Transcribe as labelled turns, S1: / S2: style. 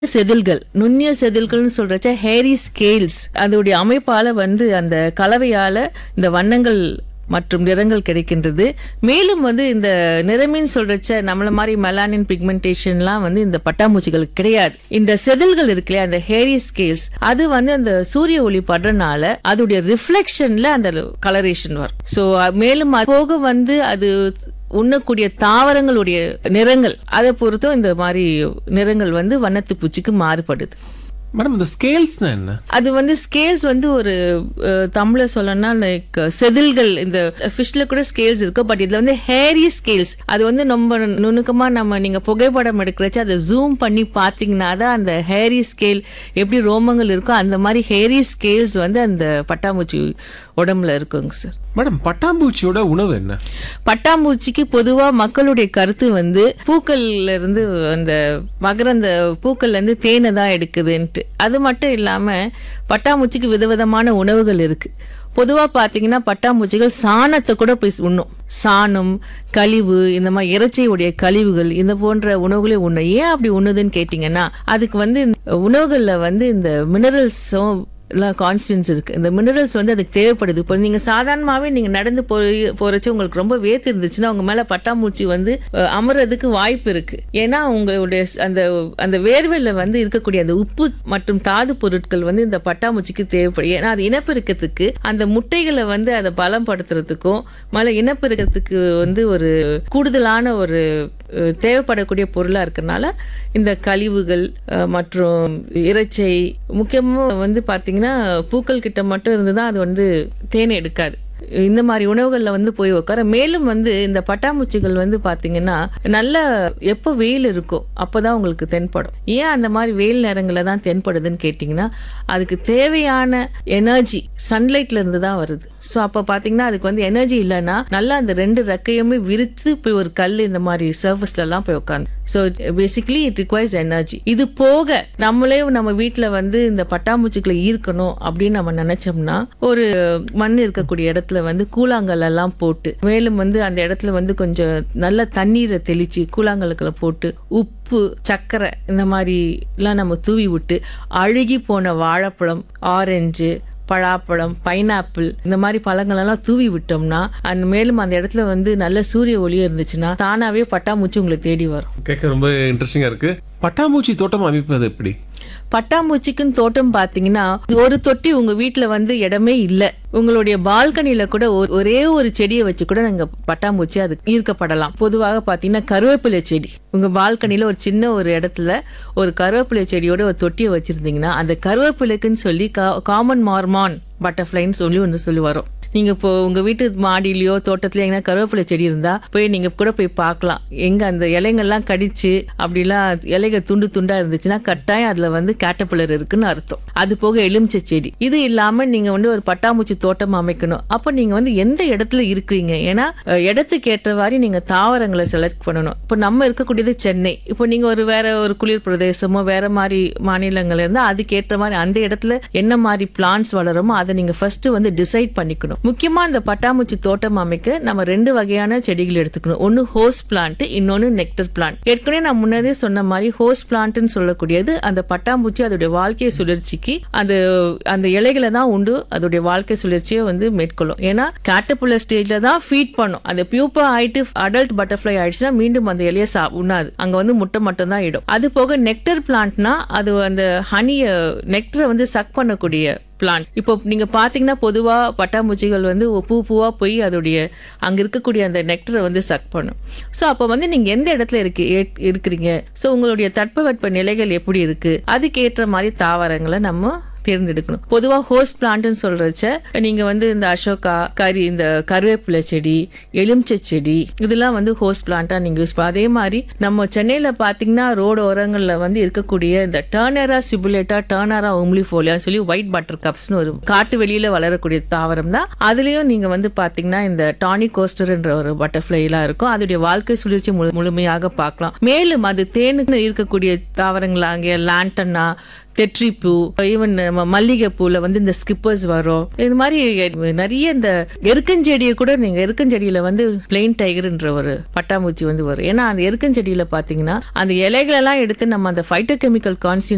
S1: செதில்கள் நுண்ணிய செதில்கள்னு சொல்றச்ச Harry scales அதோடைய அமைப்பால வந்து அந்த கலவையால இந்த வண்ணங்கள் மற்றும் நிறங்கள் கிடைக்கின்றது மேலும் வந்து இந்த நிறமின்னு சொல்றச்ச நம்மள மாதிரி மெலானின் பிக்மெண்டேஷன்லாம் வந்து இந்த பட்டாம்பூச்சிகளுக்கு கிடையாது இந்த செதில்கள் இருக்கு இல்லையா அந்த ஹேரி ஸ்கேல்ஸ் அது வந்து அந்த சூரிய ஒளி படுறனால அதோடைய ரிஃப்ளெக்ஷன்ல அந்த கலரேஷன் வரும் ஸோ மேலும் அது போக வந்து அது உண்ணக்கூடிய தாவரங்களுடைய நிறங்கள் அதை பொறுத்தும் இந்த மாதிரி நிறங்கள் வந்து வண்ணத்து பூச்சிக்கு மாறுபடுது
S2: மேடம் இந்த ஸ்கேல்ஸ்னா என்ன
S1: அது வந்து ஸ்கேல்ஸ் வந்து ஒரு அஹ், தமிழ்ல சொல்லணும்னா லைக் செதில்கள் இந்த ஃபிஷ்ல கூட ஸ்கேல்ஸ் இருக்கு பட் இதுல வந்து ஹேரி ஸ்கேல்ஸ் அது வந்து ரொம்ப நுணுக்கமா நம்ம நீங்க புகைப்படம் எடுக்கிறச்ச அதை ஜூம் பண்ணி பார்த்தீங்கன்னா தான் அந்த ஹேரி ஸ்கேல் எப்படி ரோமங்கள் இருக்கோ அந்த மாதிரி ஹேரி ஸ்கேல்ஸ் வந்து அந்த பட்டாம்பூச்சி உடம்புல இருக்குங்க சார்
S2: மேடம் பட்டாம்பூச்சியோட உணவு என்ன
S1: பட்டாம்பூச்சிக்கு பொதுவா மக்களுடைய கருத்து வந்து பூக்கள்ல இருந்து அந்த மகரந்த பூக்கள்ல இருந்து தேனை தான் எடுக்குதுன்ட்டு அது மட்டும் இல்லாம பட்டாம்பூச்சிக்கு விதவிதமான உணவுகள் இருக்கு பொதுவா பாத்தீங்கன்னா பட்டாம்பூச்சிகள் சாணத்தை கூட போய் உண்ணும் சாணம் கழிவு இந்த மாதிரி இறைச்சியுடைய கழிவுகள் இந்த போன்ற உணவுகளே உண்ணும் ஏன் அப்படி உண்ணுதுன்னு கேட்டிங்கன்னா அதுக்கு வந்து உணவுகள்ல வந்து இந்த மினரல்ஸும் எல்லாம் கான்ஸ்டன்ஸ் இருக்கு இந்த மினரல்ஸ் வந்து அதுக்கு தேவைப்படுது இப்போ நீங்க சாதாரணமாவே நீங்க நடந்து போய் போறச்சு உங்களுக்கு ரொம்ப வேத்து இருந்துச்சுன்னா உங்க மேல பட்டாம்பூச்சி வந்து அஹ், அமர்றதுக்கு வாய்ப்பு இருக்கு ஏன்னா உங்களுடைய ஸ்- அந்த அந்த வேர்வையில வந்து இருக்கக்கூடிய அந்த உப்பு மற்றும் தாது பொருட்கள் வந்து இந்த பட்டாம்பூச்சிக்கு தேவைப்படும் ஏன்னா அது இனப்பெருக்கத்துக்கு அந்த முட்டைகளை வந்து அதை பலப்படுத்துறதுக்கும் மேல இனப்பெருக்கத்துக்கு வந்து ஒரு கூடுதலான ஒரு அஹ், தேவைப்படக்கூடிய பொருளா இருக்கறனால இந்த கழிவுகள் அஹ், மற்றும் இறைச்சை முக்கியமா வந்து பாத்தீங்கன்னா பூக்கள் கிட்ட மட்டும் இருந்துதான் அது வந்து தேனை எடுக்காது இந்த மாதிரி உணவுகள்ல வந்து போய் உட்கார மேலும் வந்து இந்த பட்டாம்பூச்சிகள் வந்து பாத்தீங்கன்னா நல்ல எப்போ வெயில் இருக்கோ அப்பதான் உங்களுக்கு தென்படும் ஏன் அந்த மாதிரி வெயில் நேரங்களில் தான் தென்படுதுன்னு கேட்டிங்கன்னா அதுக்கு தேவையான எனர்ஜி சன்லைட்ல இருந்து தான் வருது ஸோ அப்போ பார்த்தீங்கன்னா அதுக்கு வந்து எனர்ஜி இல்லைன்னா நல்லா அந்த ரெண்டு ரெக்கையுமே விரித்து போய் ஒரு கல் இந்த மாதிரி சர்ஃபஸ்ல எல்லாம் போய் உட்காந்து so basically it requires energy இது போக நம்மளே நம்ம வீட்டில் வந்து இந்த பட்டாம்பூச்சிகளை ஈர்க்கணும் அப்படின்னு நம்ம நினைச்சோம்னா ஒரு மண் இருக்கக்கூடிய இடத்துல வந்து கூழாங்கல் எல்லாம் போட்டு மேலும் வந்து அந்த இடத்துல வந்து கொஞ்சம் நல்ல தண்ணீரை தெளிச்சு கூழாங்கலுக்குள்ள போட்டு உப்பு சர்க்கரை இந்த மாதிரி எல்லாம் நம்ம தூவி விட்டு அழுகி போன வாழைப்பழம் ஆரஞ்சு பழாப்பழம் பைனாப்பிள் இந்த மாதிரி பழங்கள் எல்லாம் தூவி விட்டோம்னா அந்த மேலும் அந்த இடத்துல வந்து நல்ல சூரிய ஒளியும் இருந்துச்சுன்னா தானாவே பட்டாம்பூச்சி உங்களை தேடி வரும்
S2: கேட்க ரொம்ப இன்ட்ரெஸ்டிங்கா இருக்கு பட்டாம்பூச்சி தோட்டம் அமைப்பது எப்படி
S1: பட்டாம்பூச்சிக்குன்னு தோட்டம் பாத்தீங்கன்னா ஒரு தொட்டி உங்க வீட்ல வந்து இடமே இல்ல உங்களுடைய பால்கனில கூட ஒரு- ஒரே ஒரு செடியை வச்சு கூட நாங்க பட்டாம்பூச்சி அது ஈர்க்கப்படலாம் பொதுவாக பாத்தீங்கன்னா கருவேப்பிலை செடி உங்க பால்கனில ஒரு சின்ன ஒரு இடத்துல ஒரு கருவேப்பிலை செடியோட ஒரு தொட்டியை வச்சிருந்தீங்கன்னா அந்த கருவேப்பிலைக்குன்னு சொல்லி காமன் மார்மான் பட்டர்ஃப்ளைன்னு சொல்லி ஒன்று சொல்லி வரும் நீங்க இப்போ உங்க வீட்டு மாடியிலயோ தோட்டத்திலயோ எங்கன்னா கருவேப்பிலை செடி இருந்தா போய் நீங்க கூட போய் பார்க்கலாம் எங்க அந்த இலைங்கள்லாம் கடிச்சு அப்படிலாம் இலைகள் துண்டு துண்டா இருந்துச்சுன்னா கட்டாயம் அதுல வந்து கேட்டபிளர் இருக்குன்னு அர்த்தம் அது போக எலுமிச்சை செடி இது இல்லாம நீங்க வந்து ஒரு பட்டாம்பூச்சி தோட்டம் அமைக்கணும் அப்ப நீங்க வந்து எந்த இடத்துல இருக்கிறீங்க ஏன்னா அஹ், இடத்துக்கு ஏற்றவாறு நீங்க தாவரங்களை செலக்ட் பண்ணணும் இப்போ நம்ம இருக்கக்கூடியது சென்னை இப்போ நீங்க ஒரு வேற ஒரு குளிர் பிரதேசமோ வேற மாதிரி மாநிலங்கள்ல இருந்தா அதுக்கு ஏற்ற மாதிரி அந்த இடத்துல என்ன மாதிரி பிளான்ஸ் வளருமோ அதை நீங்க ஃபர்ஸ்ட் வந்து டிசைட் பண்ணிக்கணும் முக்கியமா இந்த பட்டாம்பூச்சி தோட்டம் அமைக்க நம்ம ரெண்டு வகையான செடிகள் எடுத்துக்கணும் ஒன்னு ஹோஸ் பிளான்ட் இன்னொன்னு நெக்டர் பிளான்ட் ஏற்கனவே நான் முன்னதே சொன்ன மாதிரி ஹோஸ் பிளான்ட்னு சொல்லக்கூடியது அந்த பட்டாம்பூச்சி அதோடைய வாழ்க்கை சுழற்சிக்கு அந்த அந்த இலைகளை தான் உண்டு அதோடைய வாழ்க்கை சுழற்சியை வந்து மேற்கொள்ளும் ஏன்னா கேட்டபுலர் ஸ்டேஜ்ல தான் ஃபீட் பண்ணும் அந்த பியூப்பா ஆயிட்டு அடல்ட் பட்டர்ஃப்ளை ஆயிடுச்சுன்னா மீண்டும் அந்த இலையை சா உண்ணாது அங்க வந்து முட்டை மட்டும் தான் இடும் அது போக நெக்டர் பிளான்ட்னா அது அந்த ஹனிய நெக்டரை வந்து சக் பண்ணக்கூடிய பிளான்ட் இப்போ நீங்க பாத்தீங்கன்னா பொதுவா பட்டாம்பூச்சிகள் வந்து பூ பூவா போய் அதோடைய அங்க இருக்கக்கூடிய அந்த நெக்டரை வந்து சக் பண்ணும் ஸோ அப்போ வந்து நீங்க எந்த இடத்துல இருக்கு ஏ- இருக்கிறீங்க ஸோ உங்களுடைய தட்பவெட்ப நிலைகள் எப்படி இருக்கு அதுக்கேற்ற மாதிரி தாவரங்களை நம்ம தேர்ந்தெடுக்கணும் பொதுவா ஹோஸ்ட் பிளான்ட்னு சொல்றச்ச நீங்க வந்து இந்த அசோகா கறி இந்த கருவேப்பிலை செடி எலுமிச்சை செடி இதெல்லாம் வந்து ஹோஸ்ட் பிளான்ட்டா நீங்க யூஸ் பண்ணலாம் அதே மாதிரி நம்ம சென்னையில பாத்தீங்கன்னா ரோடு ஓரங்கள்ல வந்து இருக்கக்கூடிய இந்த டர்னரா சிபுலேட்டா டர்னரா உம்லிஃபோலியான்னு சொல்லி ஒயிட் பட்டர் கப்ஸ்னு ஒரு காட்டு வெளியில வளரக்கூடிய தாவரம் தான் அதுலயும் நீங்க வந்து பாத்தீங்கன்னா இந்த டானி கோஸ்டர்ன்ற ஒரு பட்டர்ஃப்ளை எல்லாம் இருக்கும் அதோடைய வாழ்க்கை சுழற்சி முழு- முழுமையாக பார்க்கலாம் மேலும் அது தேனுக்கு இருக்கக்கூடிய தாவரங்களாகிய லாண்டனா தெட்ரிப்பூ ஈவன் நம்ம மல்லிகைப்பூல வந்து இந்த ஸ்கிப்பர்ஸ் வரும் இது மாதிரி நிறைய இந்த எருக்கஞ்செடியை கூட நீங்க எருக்கஞ்செடியில வந்து பிளெயின் டைகர்ன்ற ஒரு பட்டாம்பூச்சி வந்து வரும் ஏன்னா அந்த எருக்கஞ்செடியில பாத்தீங்கன்னா அந்த இலைகளெல்லாம் எடுத்து நம்ம அந்த ஃபைட்டோகெமிக்கல் கான்ஸ்டியூன்